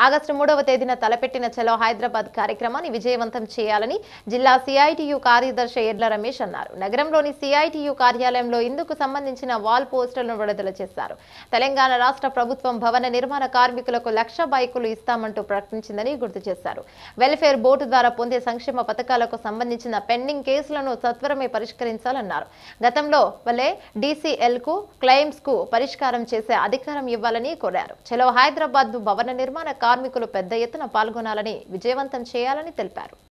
August మూడవ తేదీన తలపెట్టిన చలో హైదరాబాద్ కార్యక్రమాన్ని విజయవంతం చేయాలని జిల్లా సిఐటియు కార్యదర్శి ఎడ్ల రమేష్ అన్నారు నగరంలోని సిఐటియు కార్యాలయంలో ఇందుకు సంబంధించిన వాల్ పోస్టర్లను విడుదల చేశారు తెలంగాణ రాష్ట్ర ప్రభుత్వం భవన నిర్మాణ కార్మికులకు లక్ష బైకులు ఇస్తామంటూ ప్రకటించిందని గుర్తు చేశారు వెల్ఫేర్ బోర్డు ద్వారా పొందే సంక్షేమ పథకాలకు సంబంధించిన పెండింగ్ కేసులను సత్వరమే పరిష్కరించాలన్నారు గతంలో వలె డీసీఎల్ కు క్లెయిమ్స్ కు పరిష్కారం చేసే అధికారం ఇవ్వాలని కోరారు చలో హైదరాబాద్ భవన నిర్మాణ కార్మికులు పెద్ద ఎత్తున పాల్గొనాలని విజయవంతం చేయాలని తెలిపారు